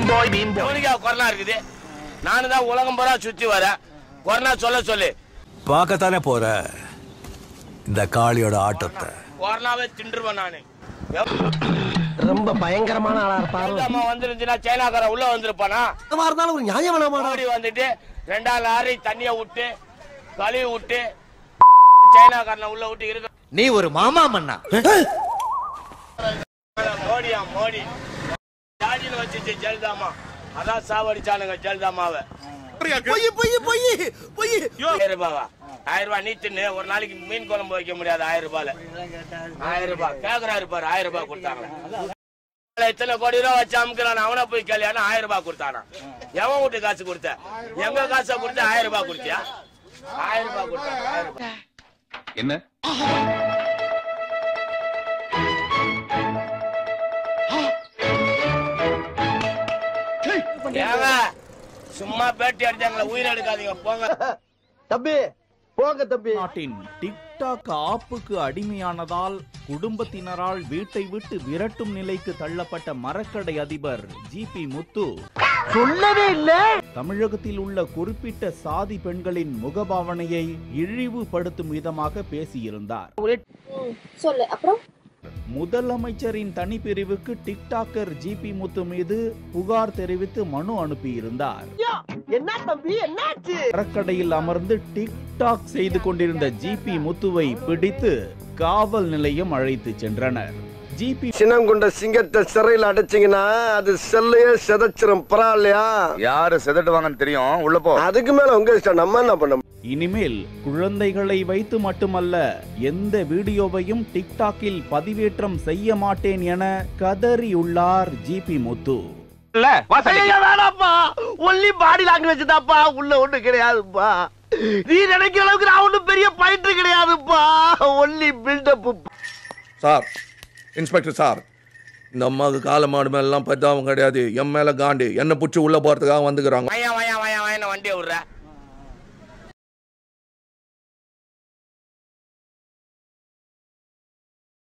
பீம்போய் பீம்போய் எவனுக்கா corona இருக்குது நானும் தான் உலகம் பூரா சுத்தி வரேன் கொரோனா சொல்ல சொல்லு பார்க்கத்தானே போற இந்த காளியோட ஆட்டத்தை கொரோனாவே தின்றுவேன் நானு ரொம்ப பயங்கரமான ஆளா இருப்பாரு அம்மா வந்துருந்துச்சுன்னா சைனாக்காரன் உள்ள வந்திருப்பானா எதுவா இருந்தாலும் ஒரு நியாயமான ஓடி வந்துட்டு ரெண்டாம் லாரி தண்ணிய விட்டு கழுவி விட்டு சைனாக்காரனை உள்ள விட்டு இருக்க நீ ஒரு மாமா மண்ணா மோடியா மோடி ஜாதியில வச்சுச்சு ஜெயலலிதாமா அதான் சாவடிச்சானுங்க ஜெயலலிதாமாவை பொய் பொய் பொய் பொய் ஆயிரம் ரூபாவா ஆயிரம் ரூபாய் நீ தின்னு ஒரு நாளைக்கு மீன் குழம்பு வைக்க முடியாது ஆயிரம் ரூபாயில ஆயிரம் ரூபாய் கேக்குறாரு பாரு ஆயிரம் ரூபாய் கொடுத்தாங்களே இத்தனை கோடி ரூபாய் வச்சு அமுக்கிறான் அவனை போய் கேள்வியான ஆயிரம் ரூபாய் கொடுத்தானா எவன் வீட்டு காசு கொடுத்த எங்க காசை கொடுத்த ஆயிரம் ரூபாய் கொடுத்தியா ஆயிரம் ரூபாய் கொடுத்தாங்க ஆயிரம் ரூபாய் என்ன ஏங்க சும்மா பேட்டி அடிச்சாங்களே உயிர் எடுக்காதீங்க போங்க தம்பி போங்க தம்பி நாட்டின் டிக்டாக் ஆப்புக்கு அடிமையானதால் குடும்பத்தினரால் வீட்டை விட்டு விரட்டும் நிலைக்கு தள்ளப்பட்ட மரக்கடை அதிபர் ஜிபி முத்து சொல்லவே இல்ல தமிழகத்தில் உள்ள குறிப்பிட்ட சாதி பெண்களின் முகபாவனையை இழிவுபடுத்தும் விதமாக பேசியிருந்தார் சொல்லு அப்புறம் முதலமைச்சரின் தனிப்பிரிவுக்கு டிக்டாக்கர் ஜிபி முத்து மீது புகார் தெரிவித்து மனு அனுப்பியிருந்தார் என்ன தம்பி என்னாச்சு மரக்கடையில் அமர்ந்து டிக்டாக் செய்து கொண்டிருந்த ஜிபி முத்துவை பிடித்து காவல் நிலையம் அழைத்து சென்றனர் ஜிபி சினம் கொண்ட சிங்கத்தை சிறையில் அடைச்சிங்கன்னா அது செல்லையே செதைச்சிரும் பரவாயில்லையா யாரு செதட்டுவாங்கன்னு தெரியும் உள்ள போ அதுக்கு மேல உங்க இஷ்டம் நம்ம என்ன பண்ண இனிமேல் குழந்தைகளை வைத்து மட்டுமல்ல எந்த வீடியோவையும் டிக்டாக்கில் பதிவேற்றம் செய்ய மாட்டேன் என கதறியுள்ளார் ஜிபி முத்து ஐயா, வேணாப்பா ஒன்லி பாடி லாங்குவேஜ் தான்ப்பா உள்ள ஒண்ணு கிடையாதுப்பா நீ நினைக்கிற அளவுக்கு நான் ஒண்ணும் பெரிய பயிற்று கிடையாதுப்பா only buildup sir inspector sir இந்த அம்மாவுக்கு கால மாடு மேலாம் பத்தாவும் கிடையாது என் மேல காண்டு என்ன புடிச்சு உள்ள போறதுக்காக வந்துக்கிறாங்க வயா வயா வயா வயா வண்டியை விடுற